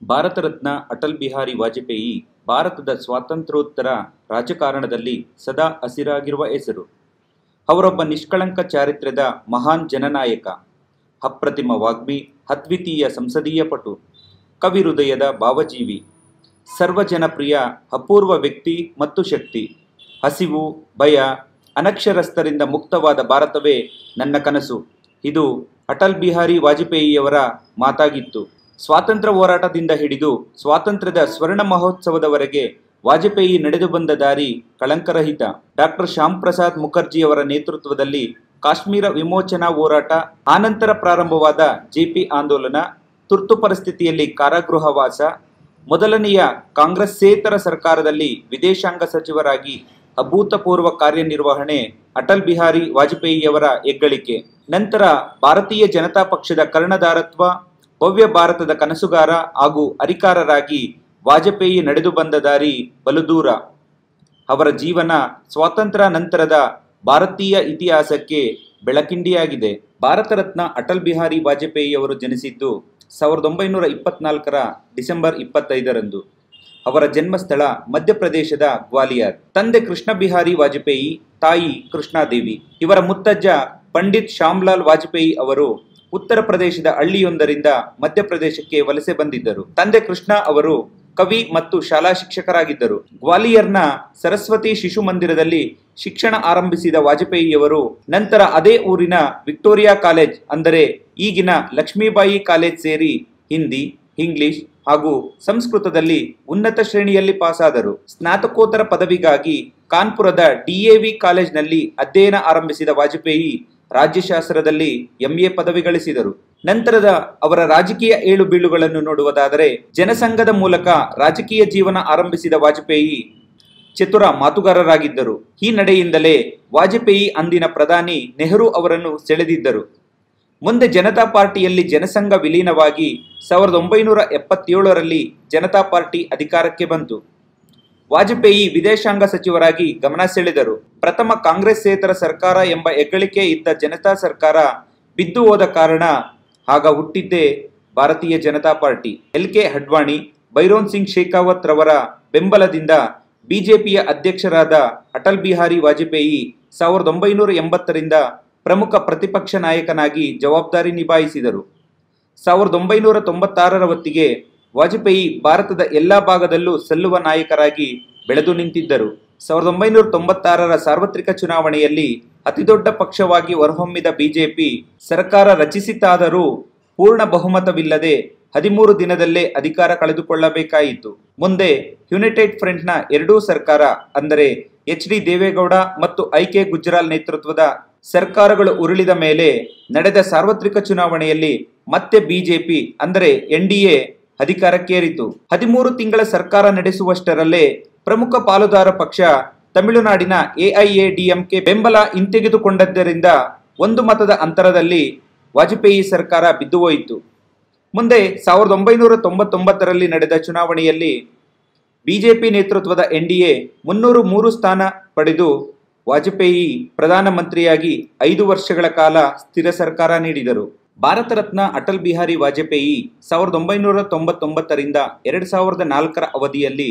ಭಾರತ ರತ್ನ ಅಟಲ್ ಬಿಹಾರಿ ವಾಜಪೇಯಿ ಭಾರತದ ಸ್ವಾತಂತ್ರ್ಯೋತ್ತರ ರಾಜಕಾರಣದಲ್ಲಿ ಸದಾ ಹಸಿರಾಗಿರುವ ಹೆಸರು ಅವರೊಬ್ಬ ನಿಷ್ಕಳಂಕ ಚಾರಿತ್ರ್ಯದ ಮಹಾನ್ ಜನನಾಯಕ ಅಪ್ರತಿಮ ವಾಗ್ಮಿ ಅದ್ವಿತೀಯ ಸಂಸದೀಯ ಪಟು ಕವಿ ಹೃದಯದ ಭಾವಜೀವಿ ಸರ್ವಜನಪ್ರಿಯ ಅಪೂರ್ವ ವ್ಯಕ್ತಿ ಮತ್ತು ಶಕ್ತಿ ಹಸಿವು ಭಯ ಅನಕ್ಷರಸ್ಥರಿಂದ ಮುಕ್ತವಾದ ಭಾರತವೇ ನನ್ನ ಕನಸು ಇದು ಅಟಲ್ ಬಿಹಾರಿ ವಾಜಪೇಯಿಯವರ ಮಾತಾಗಿತ್ತು ಸ್ವಾತಂತ್ರ್ಯ ಹೋರಾಟದಿಂದ ಹಿಡಿದು ಸ್ವಾತಂತ್ರ್ಯದ ಸ್ವರ್ಣ ಮಹೋತ್ಸವದವರೆಗೆ ವಾಜಪೇಯಿ ನಡೆದು ಬಂದ ದಾರಿ ಕಳಂಕರಹಿತ ಡಾಕ್ಟರ್ ಶ್ಯಾಮ್ ಪ್ರಸಾದ್ ಮುಖರ್ಜಿಯವರ ನೇತೃತ್ವದಲ್ಲಿ ಕಾಶ್ಮೀರ ವಿಮೋಚನಾ ಹೋರಾಟ ಆನಂತರ ಪ್ರಾರಂಭವಾದ ಜೆಪಿ ಆಂದೋಲನ ತುರ್ತು ಪರಿಸ್ಥಿತಿಯಲ್ಲಿ ಕಾರಾಗೃಹವಾಸ ಮೊದಲನೆಯ ಕಾಂಗ್ರೆಸ್ಸೇತರ ಸರ್ಕಾರದಲ್ಲಿ ವಿದೇಶಾಂಗ ಸಚಿವರಾಗಿ ಅಭೂತಪೂರ್ವ ಕಾರ್ಯನಿರ್ವಹಣೆ ಅಟಲ್ ಬಿಹಾರಿ ವಾಜಪೇಯಿಯವರ ಹೆಗ್ಗಳಿಕೆ ನಂತರ ಭಾರತೀಯ ಜನತಾ ಪಕ್ಷದ ಕರ್ಣಧಾರತ್ವ ಭವ್ಯ ಭಾರತದ ಕನಸುಗಾರ ಹಾಗೂ ಅಧಿಕಾರರಾಗಿ ವಾಜಪೇಯಿ ನಡೆದು ಬಂದ ದಾರಿ ಬಲು ದೂರ ಅವರ ಜೀವನ ಸ್ವಾತಂತ್ರ್ಯ ನಂತರದ ಭಾರತೀಯ ಇತಿಹಾಸಕ್ಕೆ ಬೆಳಕಿಂಡಿಯಾಗಿದೆ ಭಾರತ ರತ್ನ ಅಟಲ್ ಬಿಹಾರಿ ವಾಜಪೇಯಿಯವರು ಜನಿಸಿದ್ದು ಸಾವಿರದ ಒಂಬೈನೂರ ಇಪ್ಪತ್ನಾಲ್ಕರ ಡಿಸೆಂಬರ್ ಇಪ್ಪತ್ತೈದರಂದು ಅವರ ಜನ್ಮಸ್ಥಳ ಮಧ್ಯಪ್ರದೇಶದ ಗ್ವಾಲಿಯರ್ ತಂದೆ ಕೃಷ್ಣ ಬಿಹಾರಿ ವಾಜಪೇಯಿ ತಾಯಿ ಕೃಷ್ಣಾದೇವಿ ಇವರ ಮುತ್ತಜ್ಜ ಪಂಡಿತ್ ಶ್ಯಾಮ್ಲಾಲ್ ವಾಜಪೇಯಿ ಅವರು ಉತ್ತರ ಪ್ರದೇಶದ ಹಳ್ಳಿಯೊಂದರಿಂದ ಮಧ್ಯಪ್ರದೇಶಕ್ಕೆ ವಲಸೆ ಬಂದಿದ್ದರು ತಂದೆ ಕೃಷ್ಣ ಅವರು ಕವಿ ಮತ್ತು ಶಾಲಾ ಶಿಕ್ಷಕರಾಗಿದ್ದರು ಗ್ವಾಲಿಯರ್ನ ಸರಸ್ವತಿ ಶಿಶು ಮಂದಿರದಲ್ಲಿ ಶಿಕ್ಷಣ ಆರಂಭಿಸಿದ ವಾಜಪೇಯಿಯವರು ನಂತರ ಅದೇ ಊರಿನ ವಿಕ್ಟೋರಿಯಾ ಕಾಲೇಜ್ ಅಂದರೆ ಈಗಿನ ಲಕ್ಷ್ಮೀಬಾಯಿ ಕಾಲೇಜ್ ಸೇರಿ ಹಿಂದಿ ಇಂಗ್ಲಿಷ್ ಹಾಗೂ ಸಂಸ್ಕೃತದಲ್ಲಿ ಉನ್ನತ ಶ್ರೇಣಿಯಲ್ಲಿ ಪಾಸಾದರು ಸ್ನಾತಕೋತ್ತರ ಪದವಿಗಾಗಿ ಕಾನ್ಪುರದ ಡಿಎವಿ ಕಾಲೇಜ್ನಲ್ಲಿ ಅಧ್ಯಯನ ಆರಂಭಿಸಿದ ವಾಜಪೇಯಿ ರಾಜ್ಯಶಾಸ್ತ್ರದಲ್ಲಿ ಎಂಎ ಪದವಿ ಗಳಿಸಿದರು ನಂತರದ ಅವರ ರಾಜಕೀಯ ಏಳು ಬೀಳುಗಳನ್ನು ನೋಡುವುದಾದರೆ ಜನಸಂಘದ ಮೂಲಕ ರಾಜಕೀಯ ಜೀವನ ಆರಂಭಿಸಿದ ವಾಜಪೇಯಿ ಚತುರ ಮಾತುಗಾರರಾಗಿದ್ದರು ಈ ನಡೆಯಿಂದಲೇ ವಾಜಪೇಯಿ ಅಂದಿನ ಪ್ರಧಾನಿ ನೆಹರು ಅವರನ್ನು ಸೆಳೆದಿದ್ದರು ಮುಂದೆ ಜನತಾ ಪಾರ್ಟಿಯಲ್ಲಿ ಜನಸಂಘ ವಿಲೀನವಾಗಿ ಸಾವಿರದ ಒಂಬೈನೂರ ಎಪ್ಪತ್ತೇಳರಲ್ಲಿ ಜನತಾ ಪಾರ್ಟಿ ಅಧಿಕಾರಕ್ಕೆ ಬಂತು ವಾಜಪೇಯಿ ವಿದೇಶಾಂಗ ಸಚಿವರಾಗಿ ಗಮನ ಸೆಳೆದರು ಪ್ರಥಮ ಕಾಂಗ್ರೆಸ್ಸೇತರ ಸರ್ಕಾರ ಎಂಬ ಹೆಗ್ಗಳಿಕೆ ಇದ್ದ ಜನತಾ ಸರ್ಕಾರ ಬಿದ್ದು ಹೋದ ಕಾರಣ ಆಗ ಹುಟ್ಟಿದ್ದೇ Bharatiya Janata party L K Advani Bhairon Singh Shekhawat ರವರ ಬೆಂಬಲದಿಂದ ಬಿಜೆಪಿಯ ಅಧ್ಯಕ್ಷರಾದ ಅಟಲ್ ಬಿಹಾರಿ ವಾಜಪೇಯಿ ಸಾವಿರದ ಒಂಬೈನೂರ ಎಂಬತ್ತರಿಂದ ಪ್ರಮುಖ ಪ್ರತಿಪಕ್ಷ ನಾಯಕನಾಗಿ ಜವಾಬ್ದಾರಿ ನಿಭಾಯಿಸಿದರು ಸಾವಿರದ ಒಂಬೈನೂರ ತೊಂಬತ್ತಾರರ ಹೊತ್ತಿಗೆ ವಾಜಪೇಯಿ ಭಾರತದ ಎಲ್ಲ ಭಾಗದಲ್ಲೂ ಸಲ್ಲುವ ನಾಯಕರಾಗಿ ಬೆಳೆದು ನಿಂತಿದ್ದರು ಸಾವಿರದ ಒಂಬೈನೂರ ತೊಂಬತ್ತಾರರ ಸಾರ್ವತ್ರಿಕ ಚುನಾವಣೆಯಲ್ಲಿ ಅತಿದೊಡ್ಡ ಪಕ್ಷವಾಗಿ ಹೊರಹೊಮ್ಮಿದ ಬಿಜೆಪಿ ಸರ್ಕಾರ ರಚಿಸಿತಾದರೂ ಪೂರ್ಣ ಬಹುಮತವಿಲ್ಲದೆ ಹದಿಮೂರು ದಿನದಲ್ಲೇ ಅಧಿಕಾರ ಕಳೆದುಕೊಳ್ಳಬೇಕಾಯಿತು ಮುಂದೆ ಯುನೈಟೆಡ್ ಫ್ರಂಟ್ನ ಎರಡೂ ಸರ್ಕಾರ ಅಂದರೆ ಎಚ್ ಡಿ ದೇವೇಗೌಡ ಮತ್ತು ಐ ಕೆ ಗುಜ್ರಾಲ್ ನೇತೃತ್ವದ ಸರ್ಕಾರಗಳು ಉರುಳಿದ ಮೇಲೆ ನಡೆದ ಸಾರ್ವತ್ರಿಕ ಚುನಾವಣೆಯಲ್ಲಿ ಮತ್ತೆ ಬಿಜೆಪಿ ಅಂದರೆ ಎನ್ಡಿಎ ಅಧಿಕಾರಕ್ಕೇರಿತು ಹದಿಮೂರು ತಿಂಗಳ ಸರ್ಕಾರ ನಡೆಸುವಷ್ಟರಲ್ಲೇ ಪ್ರಮುಖ ಪಾಲುದಾರ ಪಕ್ಷ ತಮಿಳುನಾಡಿನ ಎಐಎಡಿಎಂಕೆ ಬೆಂಬಲ ಹಿಂತೆಗೆದುಕೊಂಡದ್ದರಿಂದ ಒಂದು ಮತದ ಅಂತರದಲ್ಲಿ ವಾಜಪೇಯಿ ಸರ್ಕಾರ ಬಿದ್ದುಹೋಯಿತು ಮುಂದೆ ಸಾವಿರದ ಒಂಬೈನೂರ ತೊಂಬತ್ತೊಂಬತ್ತರಲ್ಲಿ ನಡೆದ ಚುನಾವಣೆಯಲ್ಲಿ ಬಿಜೆಪಿ ನೇತೃತ್ವದ ಎನ್ಡಿಎ ಮುನ್ನೂರು ಮೂರು ಸ್ಥಾನ ಪಡೆದು ವಾಜಪೇಯಿ ಪ್ರಧಾನಮಂತ್ರಿಯಾಗಿ ಐದು ವರ್ಷಗಳ ಕಾಲ ಸ್ಥಿರ ಸರ್ಕಾರ ನೀಡಿದರು ಭಾರತ ರತ್ನ ಅಟಲ್ ಬಿಹಾರಿ ವಾಜಪೇಯಿ ಸಾವಿರದ ಒಂಬೈನೂರ ತೊಂಬತ್ತೊಂಬತ್ತರಿಂದ ಎರಡು ಸಾವಿರದ ನಾಲ್ಕರ ಅವಧಿಯಲ್ಲಿ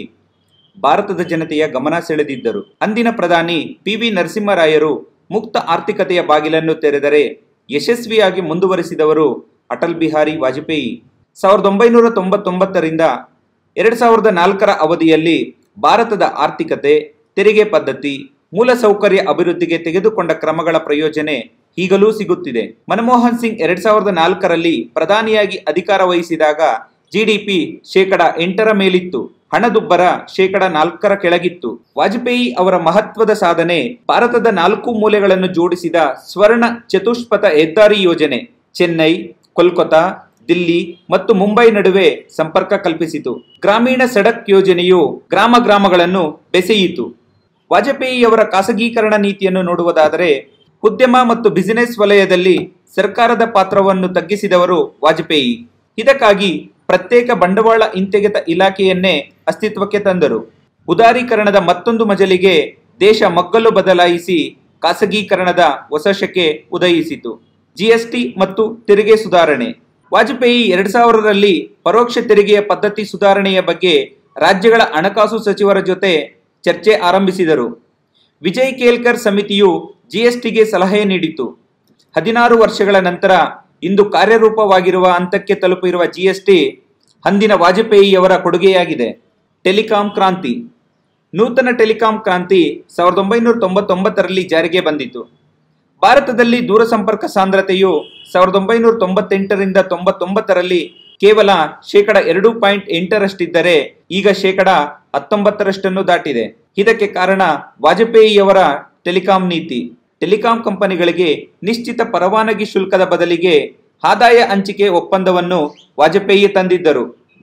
ಭಾರತದ ಜನತೆಯ ಗಮನ ಸೆಳೆದಿದ್ದರು ಅಂದಿನ ಪ್ರಧಾನಿ ಪಿ ವಿ ನರಸಿಂಹರಾಯರು ಮುಕ್ತ ಆರ್ಥಿಕತೆಯ ಬಾಗಿಲನ್ನು ತೆರೆದರೆ ಯಶಸ್ವಿಯಾಗಿ ಮುಂದುವರಿಸಿದವರು ಅಟಲ್ ಬಿಹಾರಿ ವಾಜಪೇಯಿ ಸಾವಿರದ ಒಂಬೈನೂರ ತೊಂಬತ್ತೊಂಬತ್ತರಿಂದ ಎರಡು ಸಾವಿರದ ನಾಲ್ಕರ ಅವಧಿಯಲ್ಲಿ ಭಾರತದ ಆರ್ಥಿಕತೆ ತೆರಿಗೆ ಪದ್ಧತಿ ಮೂಲಸೌಕರ್ಯ ಅಭಿವೃದ್ಧಿಗೆ ತೆಗೆದುಕೊಂಡ ಕ್ರಮಗಳ ಪ್ರಯೋಜನೆ ಈಗಲೂ ಸಿಗುತ್ತಿದೆ ಮನಮೋಹನ್ ಸಿಂಗ್ ಎರಡ್ ಸಾವಿರದ ನಾಲ್ಕರಲ್ಲಿ ಪ್ರಧಾನಿಯಾಗಿ ಅಧಿಕಾರ ವಹಿಸಿದಾಗ ಜಿಡಿಪಿ ಶೇಕಡ ಎಂಟರ ಮೇಲಿತ್ತು ಹಣದುಬ್ಬರ ಶೇಕಡ ನಾಲ್ಕರ ಕೆಳಗಿತ್ತು ವಾಜಪೇಯಿ ಅವರ ಮಹತ್ವದ ಸಾಧನೆ ಭಾರತದ ನಾಲ್ಕು ಮೂಲೆಗಳನ್ನು ಜೋಡಿಸಿದ ಸ್ವರ್ಣ ಚತುಷ್ಪಥ ಹೆದ್ದಾರಿ ಯೋಜನೆ ಚೆನ್ನೈ ಕೋಲ್ಕತಾ ದಿಲ್ಲಿ ಮತ್ತು ಮುಂಬೈ ನಡುವೆ ಸಂಪರ್ಕ ಕಲ್ಪಿಸಿತು ಗ್ರಾಮೀಣ ಸಡಕ್ ಯೋಜನೆಯು ಗ್ರಾಮ ಗ್ರಾಮಗಳನ್ನು ಬೆಸೆಯಿತು ವಾಜಪೇಯಿಯವರ ಖಾಸಗೀಕರಣ ನೀತಿಯನ್ನು ನೋಡುವುದಾದರೆ ಉದ್ಯಮ ಮತ್ತು ಬಿಸಿನೆಸ್ ವಲಯದಲ್ಲಿ ಸರ್ಕಾರದ ಪಾತ್ರವನ್ನು ತಗ್ಗಿಸಿದವರು ವಾಜಪೇಯಿ ಇದಕ್ಕಾಗಿ ಪ್ರತ್ಯೇಕ ಬಂಡವಾಳ ಹಿಂತೆಗೆತ ಇಲಾಖೆಯನ್ನೇ ಅಸ್ತಿತ್ವಕ್ಕೆ ತಂದರು ಉದಾರೀಕರಣದ ಮತ್ತೊಂದು ಮಜಲಿಗೆ ದೇಶ ಮಗ್ಗಲು ಬದಲಾಯಿಸಿ ಖಾಸಗೀಕರಣದ ಹೊಸ ಶಕೆ ಉದಯಿಸಿತು ಜಿಎಸ್ಟಿ ಮತ್ತು ತೆರಿಗೆ ಸುಧಾರಣೆ ವಾಜಪೇಯಿ ಎರಡ್ ಸಾವಿರರಲ್ಲಿ ಪರೋಕ್ಷ ತೆರಿಗೆಯ ಪದ್ಧತಿ ಸುಧಾರಣೆಯ ಬಗ್ಗೆ ರಾಜ್ಯಗಳ ಹಣಕಾಸು ಸಚಿವರ ಜೊತೆ ಚರ್ಚೆ ಆರಂಭಿಸಿದರು ವಿಜಯ್ ಕೇಲ್ಕರ್ ಸಮಿತಿಯು ಜಿಎಸ್ಟಿಗೆ ಸಲಹೆ ನೀಡಿತು ಹದಿನಾರು ವರ್ಷಗಳ ನಂತರ ಇಂದು ಕಾರ್ಯರೂಪವಾಗಿರುವ ಹಂತಕ್ಕೆ ತಲುಪಿರುವ ಜಿಎಸ್ಟಿ ಅಂದಿನ ವಾಜಪೇಯಿಯವರ ಕೊಡುಗೆಯಾಗಿದೆ ಟೆಲಿಕಾಂ ಕ್ರಾಂತಿ ನೂತನ ಟೆಲಿಕಾಂ ಕ್ರಾಂತಿ ಸಾವಿರದ ಒಂಬೈನೂರ ತೊಂಬತ್ತೊಂಬತ್ತರಲ್ಲಿ ಜಾರಿಗೆ ಬಂದಿತು ಭಾರತದಲ್ಲಿ ದೂರಸಂಪರ್ಕ ಸಾಂದ್ರತೆಯು ಸಾವಿರದ ಒಂಬೈನೂರ ತೊಂಬತ್ತೆಂಟರಿಂದ ತೊಂಬತ್ತೊಂಬತ್ತರಲ್ಲಿ ಕೇವಲ ಶೇಕಡ ಎರಡು ಪಾಯಿಂಟ್ ಎಂಟರಷ್ಟಿದ್ದರೆ ಈಗ ಶೇಕಡ ಹತ್ತೊಂಬತ್ತರಷ್ಟನ್ನು ದಾಟಿದೆ ಇದಕ್ಕೆ ಕಾರಣ ವಾಜಪೇಯಿಯವರ ಟೆಲಿಕಾಂ ನೀತಿ ಟೆಲಿಕಾಂ ಕಂಪನಿಗಳಿಗೆ ನಿಶ್ಚಿತ ಪರವಾನಗಿ ಶುಲ್ಕದ ಬದಲಿಗೆ ಆದಾಯ ಹಂಚಿಕೆ ಒಪ್ಪಂದವನ್ನು ವಾಜಪೇಯಿ ತಂದಿದ್ದರು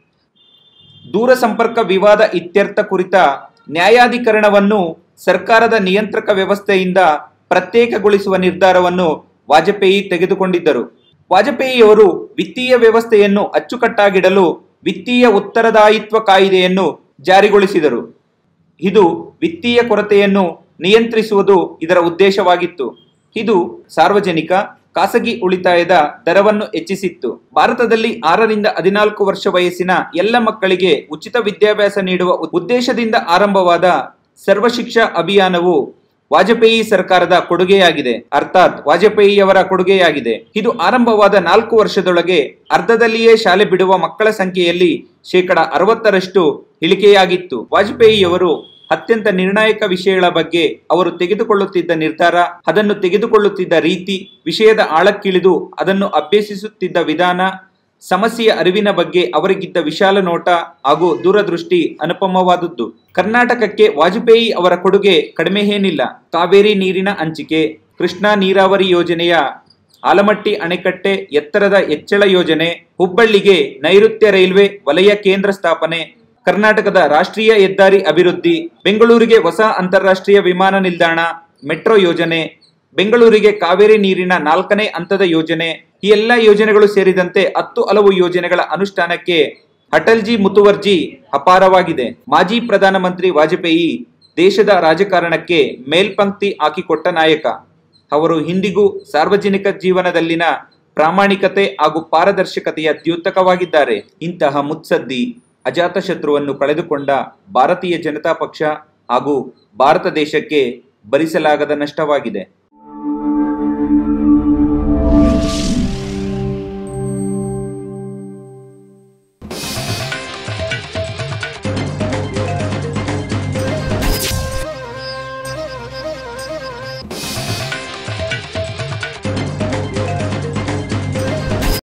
ದೂರ ಸಂಪರ್ಕ ವಿವಾದ ಇತ್ಯರ್ಥ ಕುರಿತ ನ್ಯಾಯಾಧಿಕರಣವನ್ನು ಸರ್ಕಾರದ ನಿಯಂತ್ರಕ ವ್ಯವಸ್ಥೆಯಿಂದ ಪ್ರತ್ಯೇಕಗೊಳಿಸುವ ನಿರ್ಧಾರವನ್ನು ವಾಜಪೇಯಿ ತೆಗೆದುಕೊಂಡಿದ್ದರು ವಾಜಪೇಯಿಯವರು ವಿತ್ತೀಯ ವ್ಯವಸ್ಥೆಯನ್ನು ಅಚ್ಚುಕಟ್ಟಾಗಿಡಲು ವಿತ್ತೀಯ ಉತ್ತರದಾಯಿತ್ವ ಕಾಯಿದೆಯನ್ನು ಜಾರಿಗೊಳಿಸಿದರು ಇದು ವಿತ್ತೀಯ ಕೊರತೆಯನ್ನು ನಿಯಂತ್ರಿಸುವುದು ಇದರ ಉದ್ದೇಶವಾಗಿತ್ತು ಇದು ಸಾರ್ವಜನಿಕ ಖಾಸಗಿ ಉಳಿತಾಯದ ದರವನ್ನು ಹೆಚ್ಚಿಸಿತ್ತು ಭಾರತದಲ್ಲಿ ಆರರಿಂದ ಹದಿನಾಲ್ಕು ವರ್ಷ ವಯಸ್ಸಿನ ಎಲ್ಲ ಮಕ್ಕಳಿಗೆ ಉಚಿತ ವಿದ್ಯಾಭ್ಯಾಸ ನೀಡುವ ಉದ್ದೇಶದಿಂದ ಆರಂಭವಾದ ಸರ್ವಶಿಕ್ಷಾ ಅಭಿಯಾನವು ವಾಜಪೇಯಿ ಸರ್ಕಾರದ ಕೊಡುಗೆಯಾಗಿದೆ ಅರ್ಥಾತ್ ವಾಜಪೇಯಿಯವರ ಕೊಡುಗೆಯಾಗಿದೆ ಇದು ಆರಂಭವಾದ ನಾಲ್ಕು ವರ್ಷದೊಳಗೆ ಅರ್ಧದಲ್ಲಿಯೇ ಶಾಲೆ ಬಿಡುವ ಮಕ್ಕಳ ಸಂಖ್ಯೆಯಲ್ಲಿ ಶೇಕಡ ಅರವತ್ತರಷ್ಟು ಇಳಿಕೆಯಾಗಿತ್ತು ವಾಜಪೇಯಿಯವರು ಅತ್ಯಂತ ನಿರ್ಣಾಯಕ ವಿಷಯಗಳ ಬಗ್ಗೆ ಅವರು ತೆಗೆದುಕೊಳ್ಳುತ್ತಿದ್ದ ನಿರ್ಧಾರ ಅದನ್ನು ತೆಗೆದುಕೊಳ್ಳುತ್ತಿದ್ದ ರೀತಿ ವಿಷಯದ ಆಳಕ್ಕಿಳಿದು ಅದನ್ನು ಅಭ್ಯಸಿಸುತ್ತಿದ್ದ ವಿಧಾನ ಸಮಸ್ಯೆಯ ಅರಿವಿನ ಬಗ್ಗೆ ಅವರಿಗಿದ್ದ ವಿಶಾಲ ನೋಟ ಹಾಗೂ ದೂರದೃಷ್ಟಿ ಅನುಪಮವಾದದ್ದು ಕರ್ನಾಟಕಕ್ಕೆ ವಾಜಪೇಯಿ ಅವರ ಕೊಡುಗೆ ಕಡಿಮೆ ಏನಿಲ್ಲ ಕಾವೇರಿ ನೀರಿನ ಹಂಚಿಕೆ ಕೃಷ್ಣಾ ನೀರಾವರಿ ಯೋಜನೆಯ ಆಲಮಟ್ಟಿ ಅಣೆಕಟ್ಟೆ ಎತ್ತರದ ಹೆಚ್ಚಳ ಯೋಜನೆ ಹುಬ್ಬಳ್ಳಿಗೆ ನೈಋತ್ಯ ರೈಲ್ವೆ ವಲಯ ಕೇಂದ್ರ ಸ್ಥಾಪನೆ ಕರ್ನಾಟಕದ ರಾಷ್ಟ್ರೀಯ ಹೆದ್ದಾರಿ ಅಭಿವೃದ್ಧಿ ಬೆಂಗಳೂರಿಗೆ ಹೊಸ ಅಂತಾರಾಷ್ಟ್ರೀಯ ವಿಮಾನ ನಿಲ್ದಾಣ ಮೆಟ್ರೋ ಯೋಜನೆ ಬೆಂಗಳೂರಿಗೆ ಕಾವೇರಿ ನೀರಿನ ನಾಲ್ಕನೇ ಹಂತದ ಯೋಜನೆ ಈ ಎಲ್ಲ ಯೋಜನೆಗಳು ಸೇರಿದಂತೆ ಹತ್ತು ಹಲವು ಯೋಜನೆಗಳ ಅನುಷ್ಠಾನಕ್ಕೆ ಅಟಲ್ಜಿ ಮುತುವರ್ಜಿ ಅಪಾರವಾಗಿದೆ ಮಾಜಿ ಪ್ರಧಾನಮಂತ್ರಿ ವಾಜಪೇಯಿ ದೇಶದ ರಾಜಕಾರಣಕ್ಕೆ ಮೇಲ್ಪಂಕ್ತಿ ಹಾಕಿಕೊಟ್ಟ ನಾಯಕ ಅವರು ಇಂದಿಗೂ ಸಾರ್ವಜನಿಕ ಜೀವನದಲ್ಲಿನ ಪ್ರಾಮಾಣಿಕತೆ ಹಾಗೂ ಪಾರದರ್ಶಕತೆಯ ದ್ಯೋತಕವಾಗಿದ್ದಾರೆ ಇಂತಹ ಮುತ್ಸದ್ದಿ ಅಜಾತಶತ್ರುವನ್ನು ಕಳೆದುಕೊಂಡ ಭಾರತೀಯ ಜನತಾ ಪಕ್ಷ ಹಾಗೂ ಭಾರತ ದೇಶಕ್ಕೆ ಭರಿಸಲಾಗದ ನಷ್ಟವಾಗಿದೆ